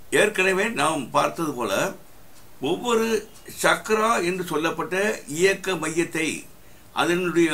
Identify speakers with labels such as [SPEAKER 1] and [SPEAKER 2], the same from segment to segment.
[SPEAKER 1] ஏற்கனவே நாம் பார்த்தது போல ஒவ்வொரு சக்ரா என்று சொல்லப்பட்ட இயக்க மையத்தை அதனுடைய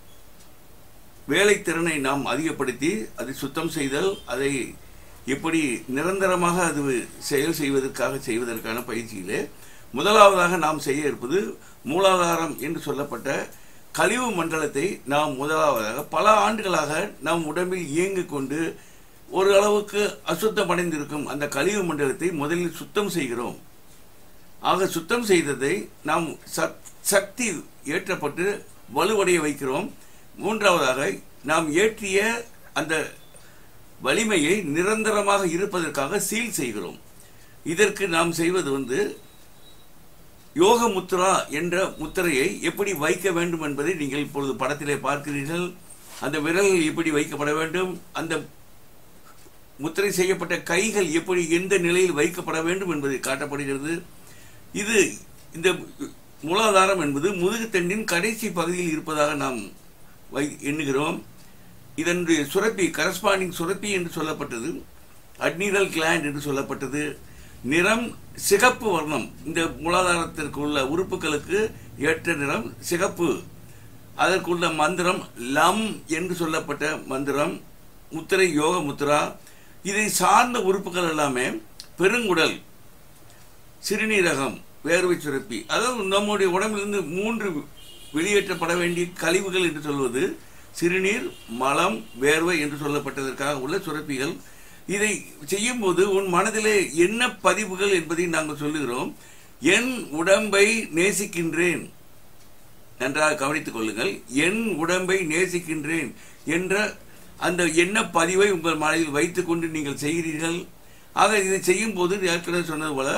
[SPEAKER 1] வேலைத்திறனை நாம் அதிகப்படுத்தி அதை சுத்தம் செய்தல் அதை எப்படி நிரந்தரமாக அது செயல் செய்வதற்காக செய்வதற்கான பயிற்சியிலே முதலாவதாக நாம் செய்ய இருப்பது மூலாதாரம் என்று சொல்லப்பட்ட கழிவு மண்டலத்தை நாம் முதலாவதாக பல ஆண்டுகளாக நம் உடம்பில் இயங்கிக் கொண்டு ஒரு அளவுக்கு அசுத்தமடைந்திருக்கும் அந்த கழிவு மண்டலத்தை முதலில் சுத்தம் செய்கிறோம் ஆக சுத்தம் செய்ததை நாம் சக்- சக்தி ஏற்றப்பட்டு வலுவடைய வைக்கிறோம் மூன்றாவதாக நாம் ஏற்றிய அந்த வலிமையை நிரந்தரமாக இருப்பதற்காக சீல் செய்கிறோம் இதற்கு நாம் செய்வது வந்து யோக முத்ரா என்ற முத்திரையை எப்படி வைக்க வேண்டும் என்பதை நீங்கள் இப்பொழுது படத்திலே பார்க்கிறீர்கள் அந்த விரல் எப்படி வைக்கப்பட வேண்டும் அந்த முத்திரை செய்யப்பட்ட கைகள் எப்படி எந்த நிலையில் வைக்கப்பட வேண்டும் என்பது காட்டப்படுகிறது இது இந்த மூலாதாரம் என்பது முதுகுத்தண்டின் கடைசி பகுதியில் இருப்பதாக நாம் வை எண்ணுகிறோம் இதனுடைய சுரப்பி கரஸ்பாண்டிங் சுரப்பி என்று சொல்லப்பட்டது அட்னிரல் கிளாண்ட் என்று சொல்லப்பட்டது நிறம் சிகப்பு வர்ணம் இந்த மூலாதாரத்திற்கு உள்ள உறுப்புகளுக்கு ஏற்ற நிறம் சிகப்பு அதற்குள்ள மந்திரம் லம் என்று சொல்லப்பட்ட மந்திரம் முத்திரை யோக முத்ரா இதை சார்ந்த உறுப்புகள் எல்லாமே பெருங்குடல் சிறுநீரகம் வேர்வை சுரப்பி அதாவது நம்முடைய உடம்பிலிருந்து மூன்று வெளியேற்றப்பட வேண்டிய கழிவுகள் என்று சொல்வது சிறுநீர் மலம் வேர்வை என்று சொல்லப்பட்டதற்காக உள்ள சுரப்பிகள் இதை செய்யும்போது உன் மனதிலே என்ன பதிவுகள் என்பதை நாங்கள் சொல்லுகிறோம் என் உடம்பை நேசிக்கின்றேன் நன்றாக கவனித்துக் கொள்ளுங்கள் என் உடம்பை நேசிக்கின்றேன் என்ற அந்த எண்ண பதிவை உங்கள் மனதில் வைத்துக்கொண்டு நீங்கள் செய்கிறீர்கள் ஆக இதை செய்யும் போது ஏற்கனவே சொன்னது போல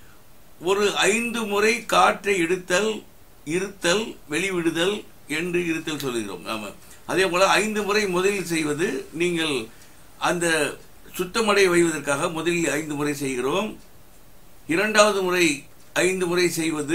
[SPEAKER 1] ஒரு ஐந்து முறை காற்றை எடுத்தல் இருத்தல் வெளிவிடுதல் என்று இருத்தல் சொல்லுகிறோம் ஆமா அதே போல ஐந்து முறை முதலில் செய்வது நீங்கள் அந்த சுத்தமடை வைவதற்காக முதலில் ஐந்து முறை செய்கிறோம் இரண்டாவது முறை ஐந்து முறை செய்வது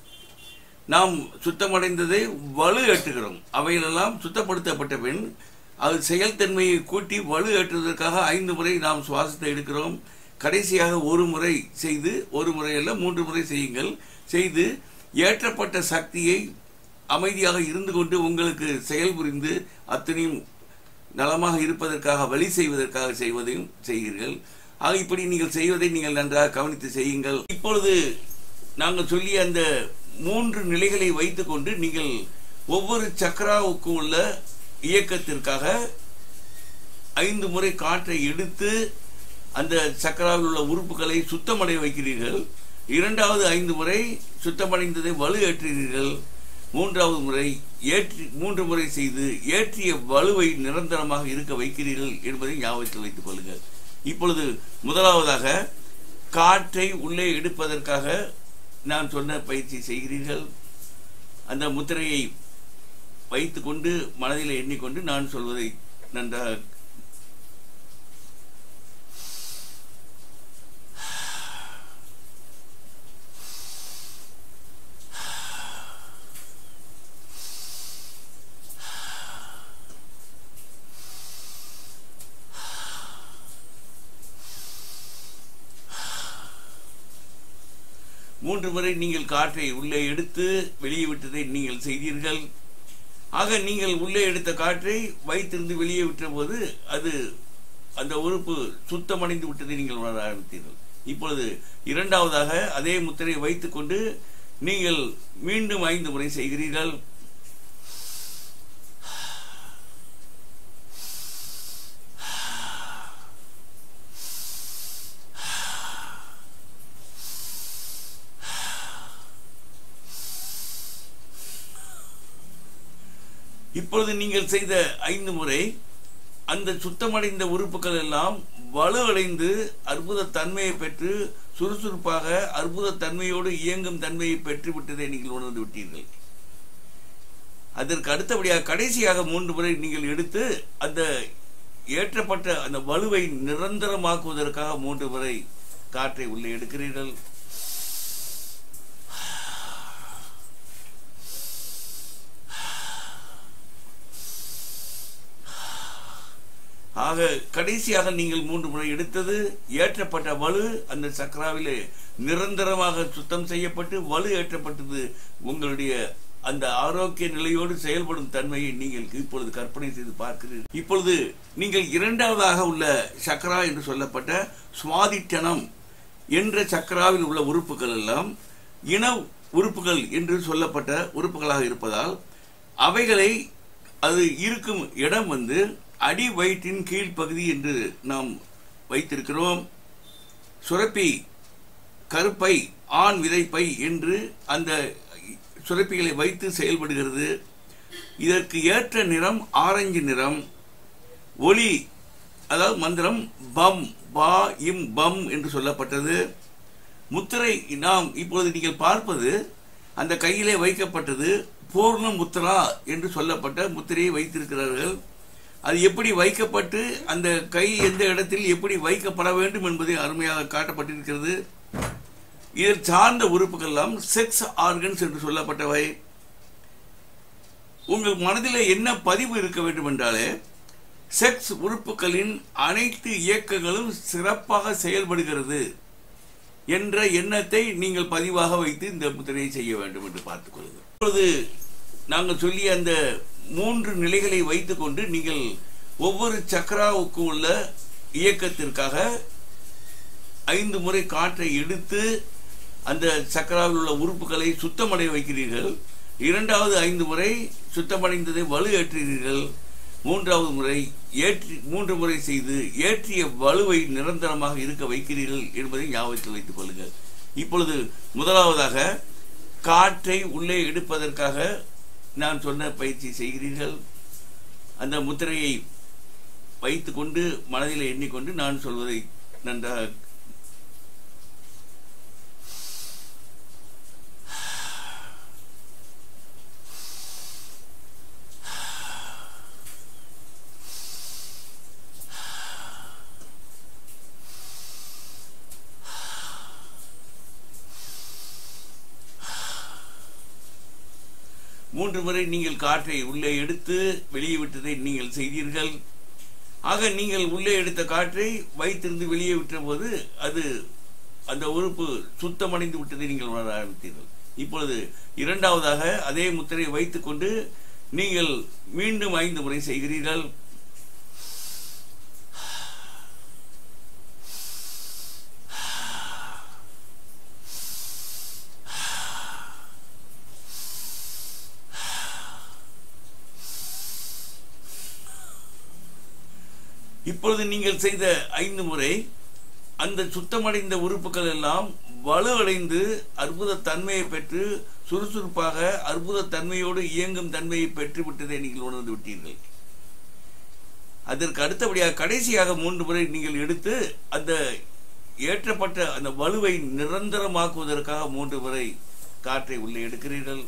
[SPEAKER 1] நாம் சுத்தமடைந்ததை வலு ஏற்றுகிறோம் அவைகளெல்லாம் சுத்தப்படுத்தப்பட்ட பின் அது செயல்தன்மையை கூட்டி வலு ஏற்றுவதற்காக ஐந்து முறை நாம் சுவாசத்தை எடுக்கிறோம் கடைசியாக ஒரு முறை செய்து ஒரு முறை அல்ல மூன்று முறை செய்யுங்கள் செய்து ஏற்றப்பட்ட சக்தியை அமைதியாக இருந்து கொண்டு உங்களுக்கு செயல் புரிந்து அத்தனையும் நலமாக இருப்பதற்காக வழி செய்வதற்காக செய்வதையும் செய்கிறீர்கள் ஆக இப்படி நீங்கள் செய்வதை நீங்கள் நன்றாக கவனித்து செய்யுங்கள் இப்பொழுது நாங்கள் சொல்லிய அந்த மூன்று நிலைகளை வைத்துக்கொண்டு நீங்கள் ஒவ்வொரு சக்கராவுக்கு உள்ள இயக்கத்திற்காக ஐந்து முறை காற்றை எடுத்து அந்த சக்கராவில் உள்ள உறுப்புகளை சுத்தமடைய வைக்கிறீர்கள் இரண்டாவது ஐந்து முறை சுத்தமடைந்ததை வலு ஏற்றுகிறீர்கள் மூன்றாவது முறை ஏற்றி மூன்று முறை செய்து ஏற்றிய வலுவை நிரந்தரமாக இருக்க வைக்கிறீர்கள் என்பதை ஞாபகத்தில் வைத்துக் கொள்ளுங்கள் இப்பொழுது முதலாவதாக காற்றை உள்ளே எடுப்பதற்காக நான் சொன்ன பயிற்சி செய்கிறீர்கள் அந்த முத்திரையை வைத்துக்கொண்டு மனதில் எண்ணிக்கொண்டு நான் சொல்வதை நன்றாக மூன்று முறை நீங்கள் காற்றை உள்ளே எடுத்து வெளியே விட்டதை நீங்கள் செய்தீர்கள் ஆக நீங்கள் உள்ளே எடுத்த காற்றை வைத்திருந்து வெளியே விட்ட போது அது அந்த உறுப்பு சுத்தமடைந்து விட்டதை நீங்கள் உணர ஆரம்பித்தீர்கள் இப்பொழுது இரண்டாவதாக அதே முத்திரையை வைத்துக்கொண்டு நீங்கள் மீண்டும் ஐந்து முறை செய்கிறீர்கள் இப்பொழுது நீங்கள் செய்த ஐந்து முறை அந்த சுத்தமடைந்த உறுப்புகள் எல்லாம் வலுவடைந்து அற்புத தன்மையை பெற்று சுறுசுறுப்பாக அற்புத தன்மையோடு இயங்கும் தன்மையை பெற்று விட்டதை நீங்கள் உணர்ந்து விட்டீர்கள் அதற்கு அடுத்தபடியாக கடைசியாக மூன்று முறை நீங்கள் எடுத்து அந்த ஏற்றப்பட்ட அந்த வலுவை நிரந்தரமாக்குவதற்காக மூன்று முறை காற்றை உள்ளே எடுக்கிறீர்கள் ஆக கடைசியாக நீங்கள் மூன்று முறை எடுத்தது ஏற்றப்பட்ட வலு அந்த சக்கராவிலே நிரந்தரமாக சுத்தம் செய்யப்பட்டு வலு ஏற்றப்பட்டது உங்களுடைய அந்த ஆரோக்கிய நிலையோடு செயல்படும் தன்மையை நீங்கள் இப்பொழுது கற்பனை செய்து பார்க்கிறீர்கள் இப்பொழுது நீங்கள் இரண்டாவதாக உள்ள சக்கரா என்று சொல்லப்பட்ட சுவாதிட்டனம் என்ற சக்கராவில் உள்ள உறுப்புகள் எல்லாம் இன உறுப்புகள் என்று சொல்லப்பட்ட உறுப்புகளாக இருப்பதால் அவைகளை அது இருக்கும் இடம் வந்து அடி வயிற்றின் கீழ்ப்பகுதி என்று நாம் வைத்திருக்கிறோம் சுரப்பி கருப்பை ஆண் விதைப்பை என்று அந்த சுரப்பிகளை வைத்து செயல்படுகிறது இதற்கு ஏற்ற நிறம் ஆரஞ்சு நிறம் ஒளி அதாவது மந்திரம் பம் பா இம் பம் என்று சொல்லப்பட்டது முத்திரை நாம் இப்பொழுது நீங்கள் பார்ப்பது அந்த கையிலே வைக்கப்பட்டது பூர்ண முத்ரா என்று சொல்லப்பட்ட முத்திரையை வைத்திருக்கிறார்கள் அது எப்படி வைக்கப்பட்டு அந்த கை எந்த இடத்தில் எப்படி வைக்கப்பட வேண்டும் என்பதை அருமையாக காட்டப்பட்டிருக்கிறது இதில் சார்ந்த உறுப்புகள் எல்லாம் செக்ஸ் ஆர்கன்ஸ் என்று சொல்லப்பட்டவை உங்கள் மனதில் என்ன பதிவு இருக்க வேண்டும் என்றாலே செக்ஸ் உறுப்புகளின் அனைத்து இயக்கங்களும் சிறப்பாக செயல்படுகிறது என்ற எண்ணத்தை நீங்கள் பதிவாக வைத்து இந்த முத்திரையை செய்ய வேண்டும் என்று பார்த்துக் கொள்ளுங்கள் இப்பொழுது நாங்கள் சொல்லிய அந்த மூன்று நிலைகளை வைத்துக்கொண்டு நீங்கள் ஒவ்வொரு சக்கராவுக்கு உள்ள இயக்கத்திற்காக ஐந்து முறை காற்றை எடுத்து அந்த சக்கராவில் உள்ள உறுப்புகளை சுத்தமடைய வைக்கிறீர்கள் இரண்டாவது ஐந்து முறை சுத்தமடைந்ததை வலு ஏற்றுகிறீர்கள் மூன்றாவது முறை ஏற்றி மூன்று முறை செய்து ஏற்றிய வலுவை நிரந்தரமாக இருக்க வைக்கிறீர்கள் என்பதை ஞாபகத்தில் வைத்துக் கொள்ளுங்கள் இப்பொழுது முதலாவதாக காற்றை உள்ளே எடுப்பதற்காக நான் சொன்ன பயிற்சி செய்கிறீர்கள் அந்த முத்திரையை வைத்துக்கொண்டு மனதில் எண்ணிக்கொண்டு நான் சொல்வதை நன்றாக மூன்று முறை நீங்கள் காற்றை உள்ளே எடுத்து வெளியே விட்டதை நீங்கள் செய்தீர்கள் ஆக நீங்கள் உள்ளே எடுத்த காற்றை வைத்திருந்து வெளியே விட்ட போது அது அந்த உறுப்பு சுத்தமடைந்து விட்டதை நீங்கள் உணர ஆரம்பித்தீர்கள் இப்பொழுது இரண்டாவதாக அதே முத்திரையை வைத்துக்கொண்டு நீங்கள் மீண்டும் ஐந்து முறை செய்கிறீர்கள் இப்பொழுது நீங்கள் செய்த ஐந்து முறை அந்த சுத்தமடைந்த உறுப்புகள் எல்லாம் வலுவடைந்து அற்புத தன்மையை பெற்று சுறுசுறுப்பாக அற்புத தன்மையோடு இயங்கும் தன்மையை பெற்று விட்டதை நீங்கள் உணர்ந்து விட்டீர்கள் அதற்கு அடுத்தபடியாக கடைசியாக மூன்று முறை நீங்கள் எடுத்து அந்த ஏற்றப்பட்ட அந்த வலுவை நிரந்தரமாக்குவதற்காக மூன்று முறை காற்றை உள்ளே எடுக்கிறீர்கள்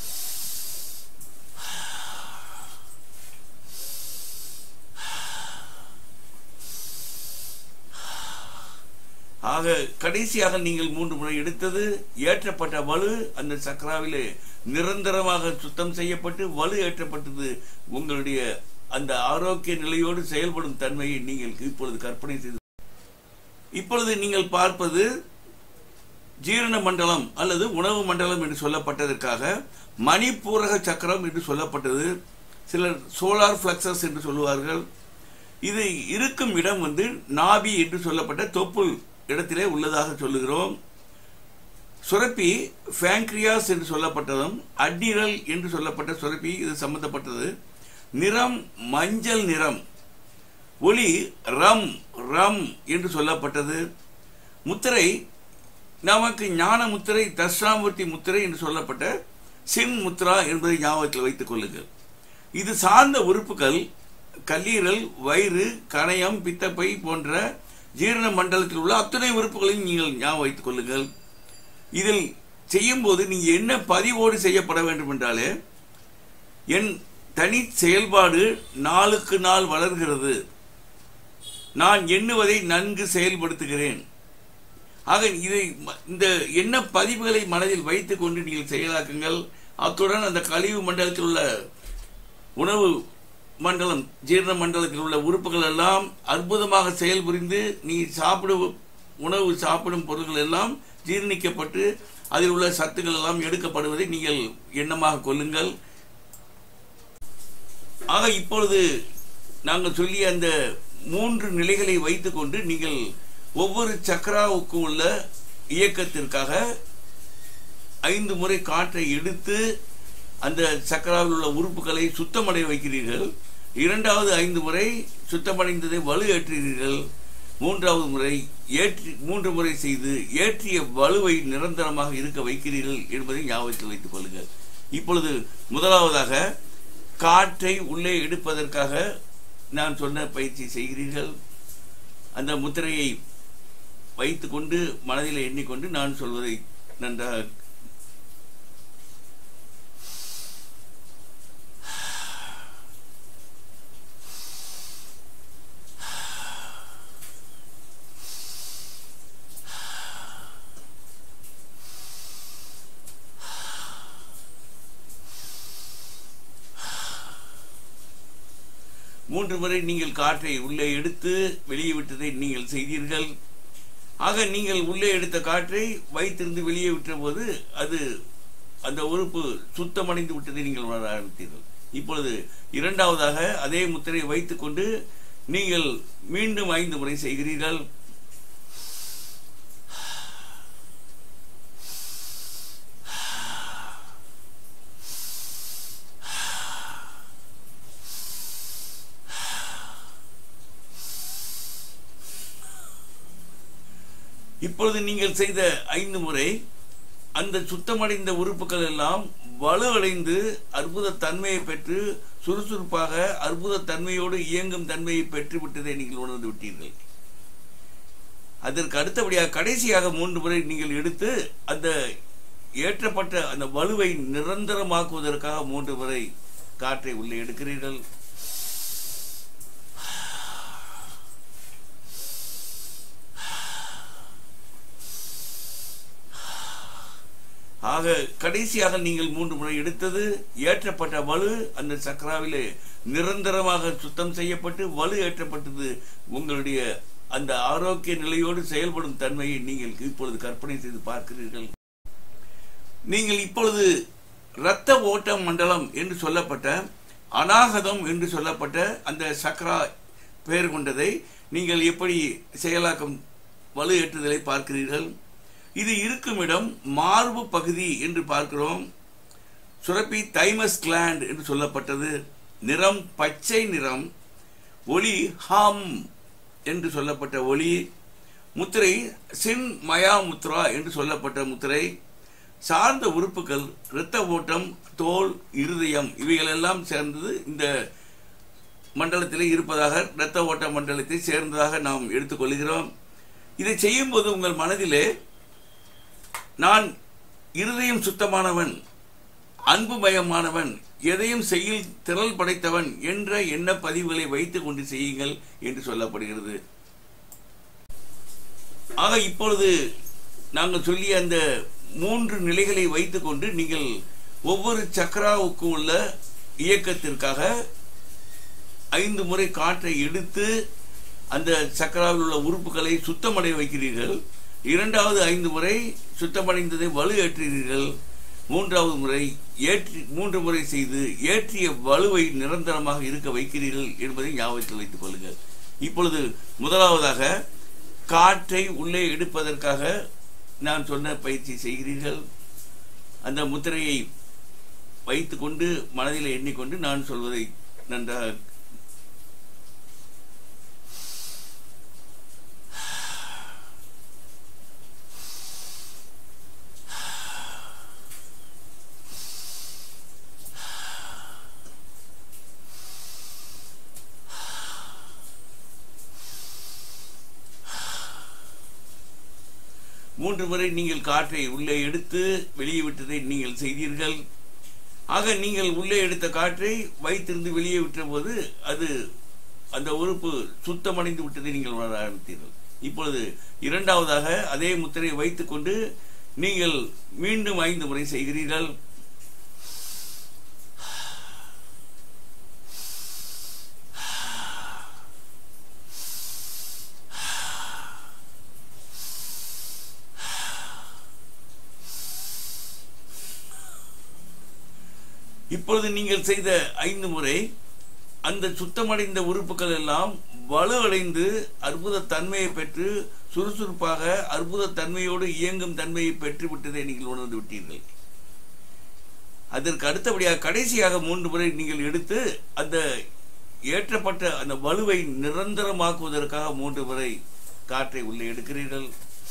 [SPEAKER 1] ஆக கடைசியாக நீங்கள் மூன்று முறை எடுத்தது ஏற்றப்பட்ட வலு அந்த சக்கராவிலே நிரந்தரமாக சுத்தம் செய்யப்பட்டு வலு ஏற்றப்பட்டது உங்களுடைய அந்த ஆரோக்கிய நிலையோடு செயல்படும் தன்மையை நீங்கள் இப்பொழுது கற்பனை செய்து இப்பொழுது நீங்கள் பார்ப்பது ஜீரண மண்டலம் அல்லது உணவு மண்டலம் என்று சொல்லப்பட்டதற்காக மணிப்பூரக சக்கரம் என்று சொல்லப்பட்டது சிலர் சோலார் பிளக்சஸ் என்று சொல்லுவார்கள் இது இருக்கும் இடம் வந்து நாபி என்று சொல்லப்பட்ட தொப்புள் இடத்திலே உள்ளதாக சொல்லுகிறோம் சுரப்பி ஃபேங்க்ரியாஸ் என்று சொல்லப்பட்டதும் அட்னிரல் என்று சொல்லப்பட்ட சுரப்பி இது சம்பந்தப்பட்டது நிறம் மஞ்சள் நிறம் ஒளி ரம் ரம் என்று சொல்லப்பட்டது முத்திரை நமக்கு ஞான முத்திரை தட்சிணாமூர்த்தி முத்திரை என்று சொல்லப்பட்ட சின் முத்ரா என்பதை ஞாபகத்தில் வைத்துக் கொள்ளுங்கள் இது சார்ந்த உறுப்புகள் கல்லீரல் வயிறு கணையம் பித்தப்பை போன்ற ஜீரண மண்டலத்தில் உள்ள அத்தனை உறுப்புகளையும் நீங்கள் ஞாபகம் வைத்துக் கொள்ளுங்கள் இதில் செய்யும்போது நீங்க என்ன பதிவோடு செய்யப்பட வேண்டும் என்றாலே என் தனி செயல்பாடு நாளுக்கு நாள் வளர்கிறது நான் எண்ணுவதை நன்கு செயல்படுத்துகிறேன் ஆக இதை ம- இந்த எண்ண பதிவுகளை மனதில் வைத்துக் கொண்டு நீங்கள் செயலாக்குங்கள் அத்துடன் அந்த கழிவு மண்டலத்தில் உள்ள உணவு மண்டலம் ஜீரண மண்டலத்தில் உள்ள உறுப்புகள் எல்லாம் அற்புதமாக செயல்புரிந்து நீ சாப்பிடும் உணவு சாப்பிடும் பொருட்கள் எல்லாம் ஜீரணிக்கப்பட்டு அதில் உள்ள சத்துக்கள் எல்லாம் எடுக்கப்படுவதை நீங்கள் எண்ணமாக கொள்ளுங்கள் ஆக இப்பொழுது நாங்கள் சொல்லிய அந்த மூன்று நிலைகளை வைத்துக்கொண்டு நீங்கள் ஒவ்வொரு சக்கராவுக்கு உள்ள இயக்கத்திற்காக ஐந்து முறை காற்றை எடுத்து அந்த சக்கராவில் உள்ள உறுப்புகளை சுத்தமடைய வைக்கிறீர்கள் இரண்டாவது ஐந்து முறை சுத்தமடைந்ததை வலு ஏற்றுகிறீர்கள் மூன்றாவது முறை ஏற்றி மூன்று முறை செய்து ஏற்றிய வலுவை நிரந்தரமாக இருக்க வைக்கிறீர்கள் என்பதை ஞாபகத்தில் வைத்துக் கொள்ளுங்கள் இப்பொழுது முதலாவதாக காற்றை உள்ளே எடுப்பதற்காக நான் சொன்ன பயிற்சி செய்கிறீர்கள் அந்த முத்திரையை வைத்துக்கொண்டு மனதில் எண்ணிக்கொண்டு நான் சொல்வதை நன்றாக மூன்று முறை நீங்கள் காற்றை உள்ளே எடுத்து வெளியே விட்டதை நீங்கள் செய்தீர்கள் ஆக நீங்கள் உள்ளே எடுத்த காற்றை வைத்திருந்து வெளியே விட்ட போது அது அந்த உறுப்பு சுத்தமடைந்து விட்டதை நீங்கள் உணர ஆரம்பித்தீர்கள் இப்பொழுது இரண்டாவதாக அதே முத்திரையை வைத்துக்கொண்டு நீங்கள் மீண்டும் ஐந்து முறை செய்கிறீர்கள் இப்பொழுது நீங்கள் செய்த ஐந்து முறை அந்த சுத்தமடைந்த உறுப்புகள் எல்லாம் வலுவடைந்து அற்புத தன்மையை பெற்று சுறுசுறுப்பாக அற்புத தன்மையோடு இயங்கும் தன்மையை பெற்று விட்டதை நீங்கள் உணர்ந்து விட்டீர்கள் அதற்கு அடுத்தபடியாக கடைசியாக மூன்று முறை நீங்கள் எடுத்து அந்த ஏற்றப்பட்ட அந்த வலுவை நிரந்தரமாக்குவதற்காக மூன்று முறை காற்றை உள்ளே எடுக்கிறீர்கள் ஆக கடைசியாக நீங்கள் மூன்று முறை எடுத்தது ஏற்றப்பட்ட வலு அந்த சக்கராவிலே நிரந்தரமாக சுத்தம் செய்யப்பட்டு வலு ஏற்றப்பட்டது உங்களுடைய அந்த ஆரோக்கிய நிலையோடு செயல்படும் தன்மையை நீங்கள் இப்பொழுது கற்பனை செய்து பார்க்கிறீர்கள் நீங்கள் இப்பொழுது இரத்த ஓட்ட மண்டலம் என்று சொல்லப்பட்ட அநாகதம் என்று சொல்லப்பட்ட அந்த சக்கரா பெயர் கொண்டதை நீங்கள் எப்படி செயலாக்கம் வலு ஏற்றுதலை பார்க்கிறீர்கள் இது இருக்கும் இடம் மார்பு பகுதி என்று பார்க்கிறோம் சுரப்பி தைமஸ் கிளாண்ட் என்று சொல்லப்பட்டது நிறம் பச்சை நிறம் ஒளி ஹாம் என்று சொல்லப்பட்ட ஒளி முத்திரை சின் மயா முத்ரா என்று சொல்லப்பட்ட முத்திரை சார்ந்த உறுப்புகள் இரத்த ஓட்டம் தோல் இருதயம் இவைகளெல்லாம் சேர்ந்தது இந்த மண்டலத்திலே இருப்பதாக இரத்த ஓட்ட மண்டலத்தை சேர்ந்ததாக நாம் எடுத்துக்கொள்கிறோம் இதை செய்யும்போது உங்கள் மனதிலே நான் இருதயம் சுத்தமானவன் அன்புமயமானவன் எதையும் செய்யில் திரள் படைத்தவன் என்ற எண்ண பதிவுகளை வைத்துக் கொண்டு செய்யுங்கள் என்று சொல்லப்படுகிறது ஆக இப்பொழுது நாங்கள் சொல்லிய அந்த மூன்று நிலைகளை வைத்துக்கொண்டு நீங்கள் ஒவ்வொரு சக்கராவுக்கு உள்ள இயக்கத்திற்காக ஐந்து முறை காற்றை எடுத்து அந்த சக்கராவில் உள்ள உறுப்புகளை சுத்தமடைய வைக்கிறீர்கள் இரண்டாவது ஐந்து முறை சுத்தமடைந்ததை வலு ஏற்றுகிறீர்கள் மூன்றாவது முறை ஏற்றி மூன்று முறை செய்து ஏற்றிய வலுவை நிரந்தரமாக இருக்க வைக்கிறீர்கள் என்பதை ஞாபகத்தில் வைத்துக் கொள்ளுங்கள் இப்பொழுது முதலாவதாக காற்றை உள்ளே எடுப்பதற்காக நான் சொன்ன பயிற்சி செய்கிறீர்கள் அந்த முத்திரையை வைத்துக்கொண்டு மனதில் எண்ணிக்கொண்டு நான் சொல்வதை நன்றாக மூன்று முறை நீங்கள் காற்றை உள்ளே எடுத்து வெளியே விட்டதை நீங்கள் செய்தீர்கள் ஆக நீங்கள் உள்ளே எடுத்த காற்றை வைத்திருந்து வெளியே விட்ட போது அது அந்த உறுப்பு சுத்தமடைந்து விட்டதை நீங்கள் உணர ஆரம்பித்தீர்கள் இப்பொழுது இரண்டாவதாக அதே முத்திரையை வைத்துக்கொண்டு நீங்கள் மீண்டும் ஐந்து முறை செய்கிறீர்கள் இப்பொழுது நீங்கள் செய்த ஐந்து முறை அந்த சுத்தமடைந்த உறுப்புகள் எல்லாம் வலுவடைந்து அற்புத தன்மையை பெற்று சுறுசுறுப்பாக அற்புத தன்மையோடு இயங்கும் தன்மையை பெற்று விட்டதை நீங்கள் உணர்ந்து விட்டீர்கள் அதற்கு அடுத்தபடியாக கடைசியாக மூன்று முறை நீங்கள் எடுத்து அந்த ஏற்றப்பட்ட அந்த வலுவை நிரந்தரமாக்குவதற்காக மூன்று முறை காற்றை உள்ளே எடுக்கிறீர்கள்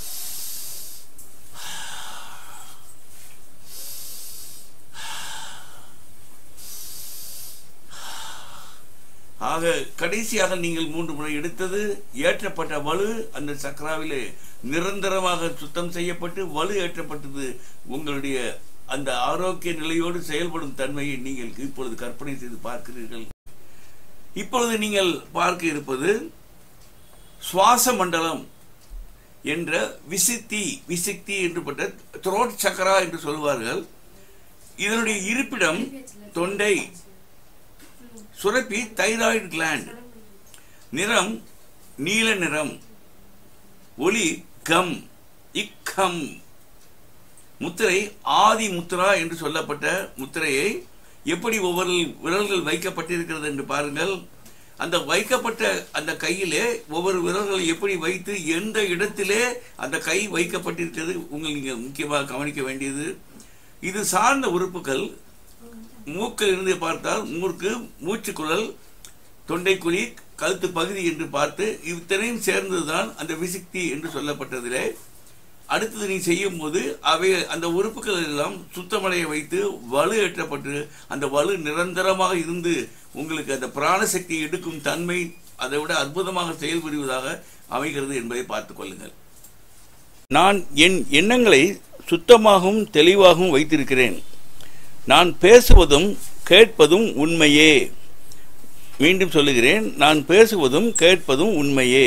[SPEAKER 1] ஆக கடைசியாக நீங்கள் மூன்று முறை எடுத்தது ஏற்றப்பட்ட வலு அந்த சக்கராவிலே நிரந்தரமாக சுத்தம் செய்யப்பட்டு வலு ஏற்றப்பட்டது உங்களுடைய அந்த ஆரோக்கிய நிலையோடு செயல்படும் தன்மையை நீங்கள் இப்பொழுது கற்பனை செய்து பார்க்கிறீர்கள் இப்பொழுது நீங்கள் பார்க்க இருப்பது சுவாச மண்டலம் என்ற விசித்தி விசிக்தி என்று த்ரோட் சக்கரா என்று சொல்வார்கள் இதனுடைய இருப்பிடம் தொண்டை சுரப்பி தைராய்டு கிளாண்ட் நிறம் நீல நிறம் ஒலி கம் இக்கம் முத்திரை ஆதி முத்ரா என்று சொல்லப்பட்ட முத்திரையை எப்படி ஒவ்வொரு விரல்கள் வைக்கப்பட்டிருக்கிறது என்று பாருங்கள் அந்த வைக்கப்பட்ட அந்த கையிலே ஒவ்வொரு விரல்களை எப்படி வைத்து எந்த இடத்திலே அந்த கை வைக்கப்பட்டிருக்கிறது உங்கள் நீங்கள் முக்கியமாக கவனிக்க வேண்டியது இது சார்ந்த உறுப்புகள் மூக்கில் இருந்து பார்த்தால் மூக்கு மூச்சுக்குழல் தொண்டைக்குழி கழுத்து பகுதி என்று பார்த்து இத்தனையும் சேர்ந்ததுதான் அந்த விசிக்தி என்று சொல்லப்பட்டதிலே அடுத்தது நீ செய்யும் போது அவை அந்த உறுப்புகள் எல்லாம் சுத்தமடைய வைத்து வலு ஏற்றப்பட்டு அந்த வலு நிரந்தரமாக இருந்து உங்களுக்கு அந்த பிராணசக்தி எடுக்கும் தன்மை அதை விட அற்புதமாக செயல்புரிவதாக அமைகிறது என்பதை பார்த்துக் கொள்ளுங்கள் நான் என் எண்ணங்களை சுத்தமாகவும் தெளிவாகவும் வைத்திருக்கிறேன் நான் பேசுவதும் கேட்பதும் உண்மையே மீண்டும் சொல்லுகிறேன் நான் பேசுவதும் கேட்பதும் உண்மையே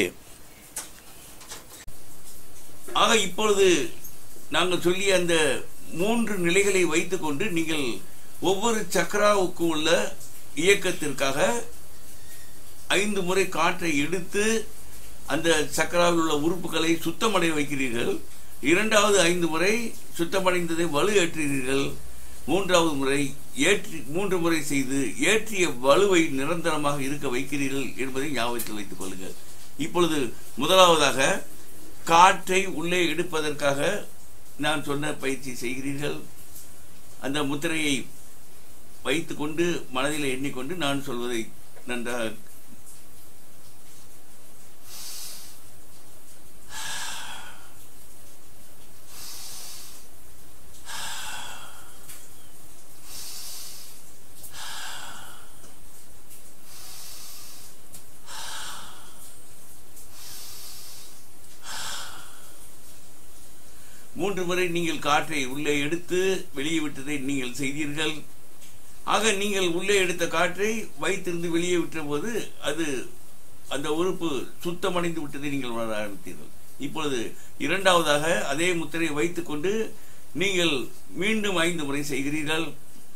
[SPEAKER 1] ஆக இப்பொழுது நாங்கள் சொல்லிய அந்த மூன்று நிலைகளை வைத்துக்கொண்டு நீங்கள் ஒவ்வொரு சக்கராவுக்கு உள்ள இயக்கத்திற்காக ஐந்து முறை காற்றை எடுத்து அந்த சக்கராவில் உள்ள உறுப்புகளை சுத்தமடைய வைக்கிறீர்கள் இரண்டாவது ஐந்து முறை சுத்தமடைந்ததை வலு ஏற்றுகிறீர்கள் மூன்றாவது முறை ஏற்றி மூன்று முறை செய்து ஏற்றிய வலுவை நிரந்தரமாக இருக்க வைக்கிறீர்கள் என்பதை ஞாபகத்தில் வைத்துக் கொள்ளுங்கள் இப்பொழுது முதலாவதாக காற்றை உள்ளே எடுப்பதற்காக நான் சொன்ன பயிற்சி செய்கிறீர்கள் அந்த முத்திரையை வைத்துக்கொண்டு மனதில் எண்ணிக்கொண்டு நான் சொல்வதை நன்றாக மூன்று முறை நீங்கள் காற்றை உள்ளே எடுத்து வெளியே விட்டதை நீங்கள் செய்தீர்கள் ஆக நீங்கள் உள்ளே எடுத்த காற்றை வைத்திருந்து வெளியே விட்ட போது அது அந்த உறுப்பு சுத்தமடைந்து விட்டதை நீங்கள் உணர ஆரம்பித்தீர்கள் இப்பொழுது இரண்டாவதாக அதே முத்திரையை வைத்துக்கொண்டு நீங்கள் மீண்டும் ஐந்து முறை செய்கிறீர்கள்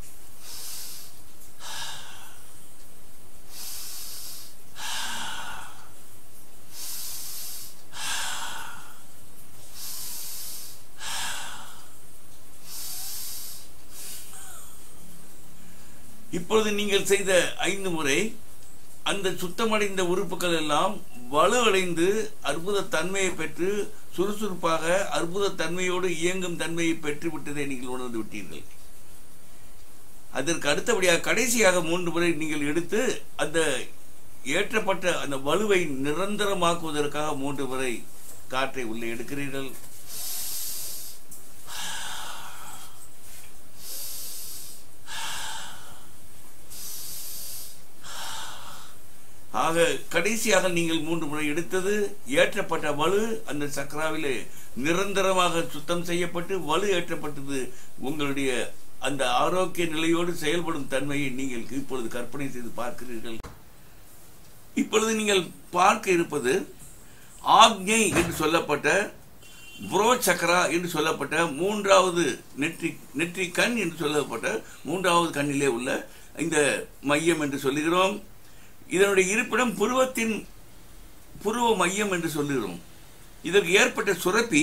[SPEAKER 1] இப்பொழுது நீங்கள் செய்த ஐந்து முறை அந்த சுத்தமடைந்த உறுப்புகள் எல்லாம் வலுவடைந்து அற்புத தன்மையை பெற்று சுறுசுறுப்பாக அற்புத தன்மையோடு இயங்கும் தன்மையை பெற்று விட்டதை நீங்கள் உணர்ந்து விட்டீர்கள் அதற்கு அடுத்தபடியாக கடைசியாக மூன்று முறை நீங்கள் எடுத்து அந்த ஏற்றப்பட்ட அந்த வலுவை நிரந்தரமாக்குவதற்காக மூன்று முறை காற்றை உள்ளே எடுக்கிறீர்கள் ஆக கடைசியாக நீங்கள் மூன்று முறை எடுத்தது ஏற்றப்பட்ட வலு அந்த சக்கராவிலே நிரந்தரமாக சுத்தம் செய்யப்பட்டு வலு ஏற்றப்பட்டது உங்களுடைய அந்த ஆரோக்கிய நிலையோடு செயல்படும் தன்மையை நீங்கள் இப்பொழுது கற்பனை செய்து பார்க்கிறீர்கள் இப்பொழுது நீங்கள் பார்க்க இருப்பது ஆக்ஞை என்று சொல்லப்பட்ட புரோ சக்கரா என்று சொல்லப்பட்ட மூன்றாவது நெற்றி நெற்றி கண் என்று சொல்லப்பட்ட மூன்றாவது கண்ணிலே உள்ள இந்த மையம் என்று சொல்லுகிறோம் இதனுடைய இருப்பிடம் புருவத்தின் புருவ மையம் என்று சொல்லுகிறோம் இதற்கு ஏற்பட்ட சுரப்பி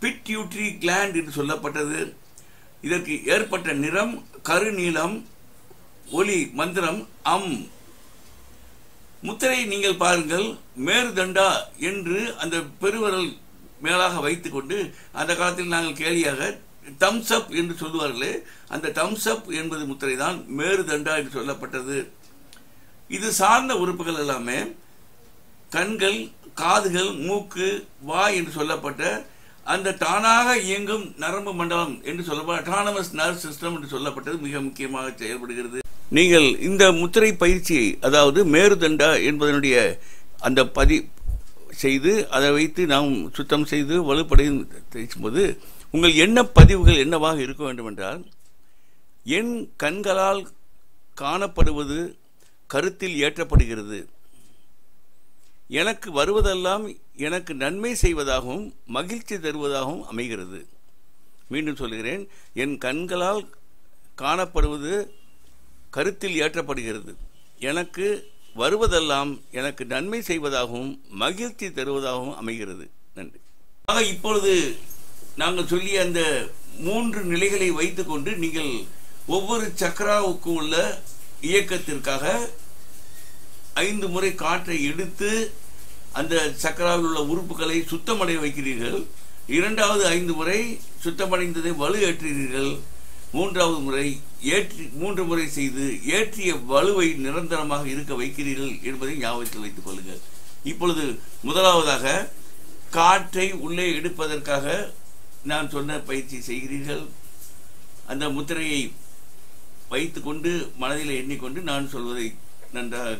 [SPEAKER 1] பிட்யூட்ரி கிளாண்ட் என்று சொல்லப்பட்டது இதற்கு ஏற்பட்ட நிறம் கருநீலம் ஒலி மந்திரம் அம் முத்திரை நீங்கள் பாருங்கள் மேருதண்டா என்று அந்த பெருவரல் மேலாக வைத்துக்கொண்டு அந்த காலத்தில் நாங்கள் கேலியாக தம்ஸ் அப் என்று சொல்லுவார்களே அந்த தம்ஸ் அப் என்பது முத்திரை தான் மேருதண்டா என்று சொல்லப்பட்டது இது சார்ந்த உறுப்புகள் எல்லாமே கண்கள் காதுகள் மூக்கு வாய் என்று சொல்லப்பட்ட அந்த தானாக இயங்கும் நரம்பு மண்டலம் என்று சொல்லப்பட்ட அட்டானமஸ் நர்வ் சிஸ்டம் என்று சொல்லப்பட்டது மிக முக்கியமாக செயல்படுகிறது நீங்கள் இந்த முத்திரை பயிற்சியை அதாவது மேருதண்டா என்பதனுடைய அந்த பதி செய்து அதை வைத்து நாம் சுத்தம் செய்து வலுப்படையும் போது உங்கள் எண்ண பதிவுகள் என்னவாக இருக்க வேண்டும் என்றால் என் கண்களால் காணப்படுவது கருத்தில் ஏற்றப்படுகிறது எனக்கு வருவதெல்லாம் எனக்கு நன்மை செய்வதாகவும் மகிழ்ச்சி தருவதாகவும் அமைகிறது மீண்டும் சொல்கிறேன் என் கண்களால் காணப்படுவது கருத்தில் ஏற்றப்படுகிறது எனக்கு வருவதெல்லாம் எனக்கு நன்மை செய்வதாகவும் மகிழ்ச்சி தருவதாகவும் அமைகிறது நன்றி ஆக இப்பொழுது நாங்கள் சொல்லிய அந்த மூன்று நிலைகளை வைத்துக்கொண்டு நீங்கள் ஒவ்வொரு சக்கராவுக்கு உள்ள இயக்கத்திற்காக ஐந்து முறை காற்றை எடுத்து அந்த சக்கராவில் உள்ள உறுப்புகளை சுத்தமடைய வைக்கிறீர்கள் இரண்டாவது ஐந்து முறை சுத்தமடைந்ததை வலு ஏற்றுகிறீர்கள் மூன்றாவது முறை ஏற்றி மூன்று முறை செய்து ஏற்றிய வலுவை நிரந்தரமாக இருக்க வைக்கிறீர்கள் என்பதை ஞாபகத்தில் வைத்துக் கொள்ளுங்கள் இப்பொழுது முதலாவதாக காற்றை உள்ளே எடுப்பதற்காக நான் சொன்ன பயிற்சி செய்கிறீர்கள் அந்த முத்திரையை வைத்துக்கொண்டு மனதில் எண்ணிக்கொண்டு நான் சொல்வதை நன்றாக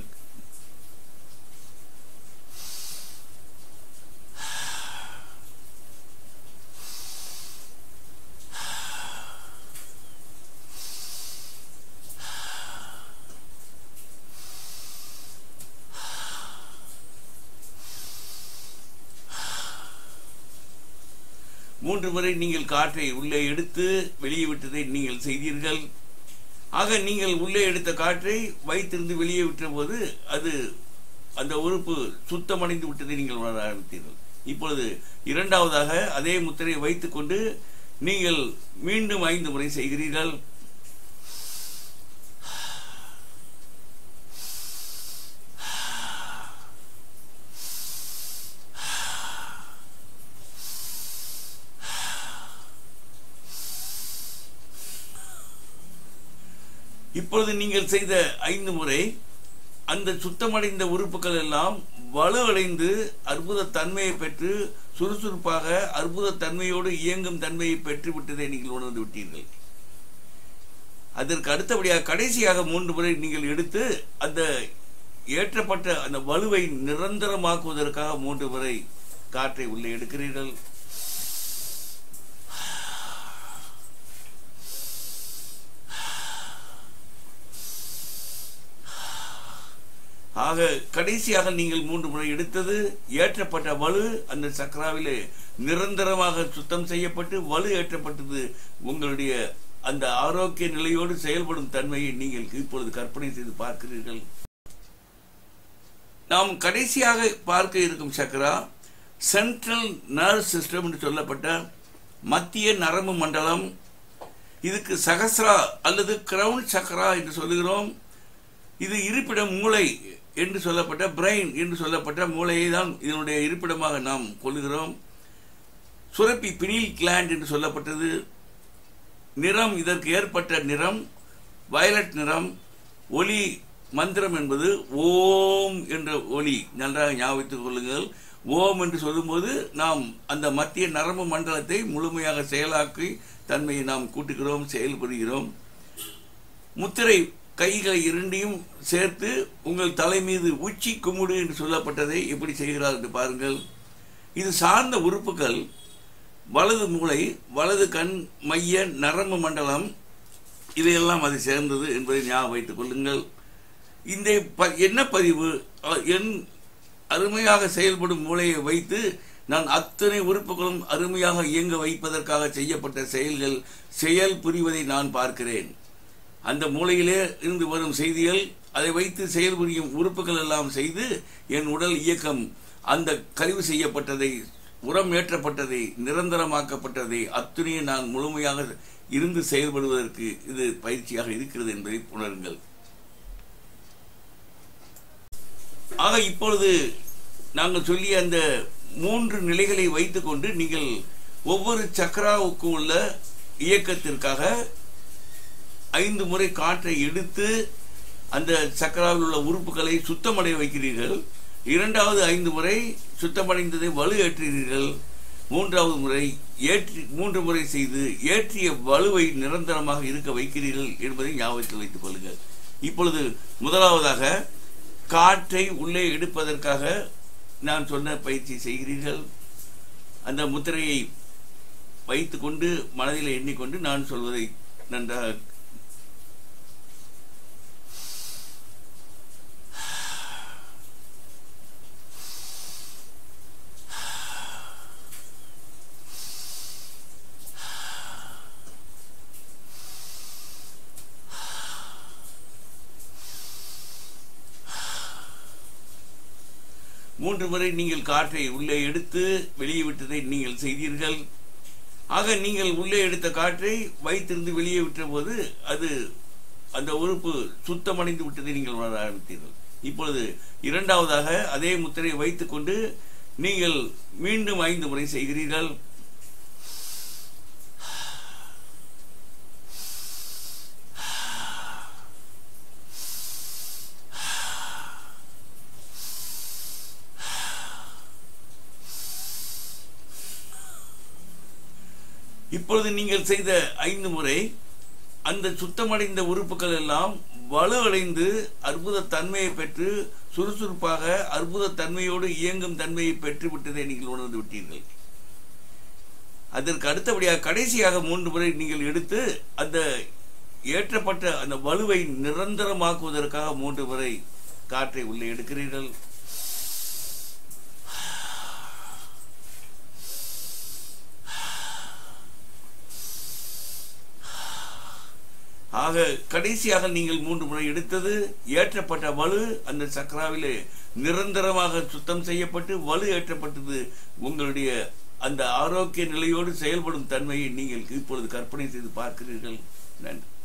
[SPEAKER 1] மூன்று முறை நீங்கள் காற்றை உள்ளே எடுத்து வெளியே விட்டதை நீங்கள் செய்தீர்கள் ஆக நீங்கள் உள்ளே எடுத்த காற்றை வைத்திருந்து வெளியே விட்ட போது அது அந்த உறுப்பு சுத்தமடைந்து விட்டதை நீங்கள் உணர ஆரம்பித்தீர்கள் இப்பொழுது இரண்டாவதாக அதே முத்திரையை வைத்துக்கொண்டு நீங்கள் மீண்டும் ஐந்து முறை செய்கிறீர்கள் இப்பொழுது நீங்கள் செய்த ஐந்து முறை அந்த சுத்தமடைந்த உறுப்புகள் எல்லாம் வலுவடைந்து அற்புத தன்மையை பெற்று சுறுசுறுப்பாக அற்புத தன்மையோடு இயங்கும் தன்மையை பெற்று விட்டதை நீங்கள் உணர்ந்து விட்டீர்கள் அதற்கு அடுத்தபடியாக கடைசியாக மூன்று முறை நீங்கள் எடுத்து அந்த ஏற்றப்பட்ட அந்த வலுவை நிரந்தரமாக்குவதற்காக மூன்று முறை காற்றை உள்ளே எடுக்கிறீர்கள் ஆக கடைசியாக நீங்கள் மூன்று முறை எடுத்தது ஏற்றப்பட்ட வலு அந்த சக்கராவிலே நிரந்தரமாக சுத்தம் செய்யப்பட்டு வலு ஏற்றப்பட்டது உங்களுடைய அந்த ஆரோக்கிய நிலையோடு செயல்படும் தன்மையை நீங்கள் இப்பொழுது கற்பனை செய்து பார்க்கிறீர்கள் நாம் கடைசியாக பார்க்க இருக்கும் சக்கரா சென்ட்ரல் நர்வ் சிஸ்டம் என்று சொல்லப்பட்ட மத்திய நரம்பு மண்டலம் இதுக்கு சகஸ்ரா அல்லது கிரவுன் சக்கரா என்று சொல்லுகிறோம் இது இருப்பிடம் மூளை என்று சொல்லப்பட்ட பிரெயின் என்று சொல்லப்பட்ட மூளையை தான் இதனுடைய இருப்பிடமாக நாம் கொள்ளுகிறோம் சுரப்பி பினில் கிளாண்ட் என்று சொல்லப்பட்டது நிறம் இதற்கு ஏற்பட்ட நிறம் வயலட் நிறம் ஒலி மந்திரம் என்பது ஓம் என்ற ஒலி நன்றாக ஞாபகத்துக் கொள்ளுங்கள் ஓம் என்று சொல்லும்போது நாம் அந்த மத்திய நரம்பு மண்டலத்தை முழுமையாக செயலாக்கி தன்மையை நாம் கூட்டுகிறோம் செயல்படுகிறோம் முத்திரை கைகளை இரண்டையும் சேர்த்து உங்கள் தலை மீது உச்சி குமுடு என்று சொல்லப்பட்டதை எப்படி செய்கிறார் என்று பாருங்கள் இது சார்ந்த உறுப்புகள் வலது மூளை வலது கண் மைய நரம்பு மண்டலம் இவையெல்லாம் அது சேர்ந்தது என்பதை ஞாபகம் வைத்துக் கொள்ளுங்கள் இந்த ப எண்ணப்பதிவு அஹ், என் அருமையாக செயல்படும் மூளையை வைத்து நான் அத்தனை உறுப்புகளும் அருமையாக இயங்க வைப்பதற்காக செய்யப்பட்ட செயல்கள் செயல் புரிவதை நான் பார்க்கிறேன் அந்த மூளையிலே இருந்து வரும் செய்திகள் அதை வைத்து செயல்புரியும் உறுப்புகள் எல்லாம் செய்து என் உடல் இயக்கம் அந்த கழிவு செய்யப்பட்டதை உரம் ஏற்றப்பட்டதை நிரந்தரமாக்கப்பட்டதை அத்துணையை நான் முழுமையாக இருந்து செயல்படுவதற்கு இது பயிற்சியாக இருக்கிறது என்பதை உணருங்கள் ஆக இப்பொழுது நாங்கள் சொல்லிய அந்த மூன்று நிலைகளை வைத்துக்கொண்டு நீங்கள் ஒவ்வொரு சக்கராவுக்கு உள்ள இயக்கத்திற்காக ஐந்து முறை காற்றை எடுத்து அந்த சக்கராவில் உள்ள உறுப்புகளை சுத்தமடைய வைக்கிறீர்கள் இரண்டாவது ஐந்து முறை சுத்தமடைந்ததை வலு ஏற்றுகிறீர்கள் மூன்றாவது முறை ஏற்றி மூன்று முறை செய்து ஏற்றிய வலுவை நிரந்தரமாக இருக்க வைக்கிறீர்கள் என்பதை ஞாபகத்தில் வைத்துக் கொள்ளுங்கள் இப்பொழுது முதலாவதாக காற்றை உள்ளே எடுப்பதற்காக நான் சொன்ன பயிற்சி செய்கிறீர்கள் அந்த முத்திரையை வைத்துக்கொண்டு மனதில் எண்ணிக்கொண்டு நான் சொல்வதை நன்றாக மூன்று முறை நீங்கள் காற்றை உள்ளே எடுத்து வெளியே விட்டதை நீங்கள் செய்தீர்கள் ஆக நீங்கள் உள்ளே எடுத்த காற்றை வைத்திருந்து வெளியே விட்ட போது அது அந்த உறுப்பு சுத்தமடைந்து விட்டதை நீங்கள் உணர ஆரம்பித்தீர்கள் இப்பொழுது இரண்டாவதாக அதே முத்திரையை வைத்துக்கொண்டு நீங்கள் மீண்டும் ஐந்து முறை செய்கிறீர்கள் இப்பொழுது நீங்கள் செய்த ஐந்து முறை அந்த சுத்தமடைந்த உறுப்புகள் எல்லாம் வலுவடைந்து அற்புத தன்மையை பெற்று சுறுசுறுப்பாக அற்புத தன்மையோடு இயங்கும் தன்மையை பெற்று விட்டதை நீங்கள் உணர்ந்து விட்டீர்கள் அதற்கு அடுத்தபடியாக கடைசியாக மூன்று முறை நீங்கள் எடுத்து அந்த ஏற்றப்பட்ட அந்த வலுவை நிரந்தரமாக்குவதற்காக மூன்று முறை காற்றை உள்ளே எடுக்கிறீர்கள் ஆக கடைசியாக நீங்கள் மூன்று முறை எடுத்தது ஏற்றப்பட்ட வலு அந்த சக்கராவிலே நிரந்தரமாக சுத்தம் செய்யப்பட்டு வலு ஏற்றப்பட்டது உங்களுடைய அந்த ஆரோக்கிய நிலையோடு செயல்படும் தன்மையை நீங்கள் இப்பொழுது கற்பனை செய்து பார்க்கிறீர்கள் நன்றி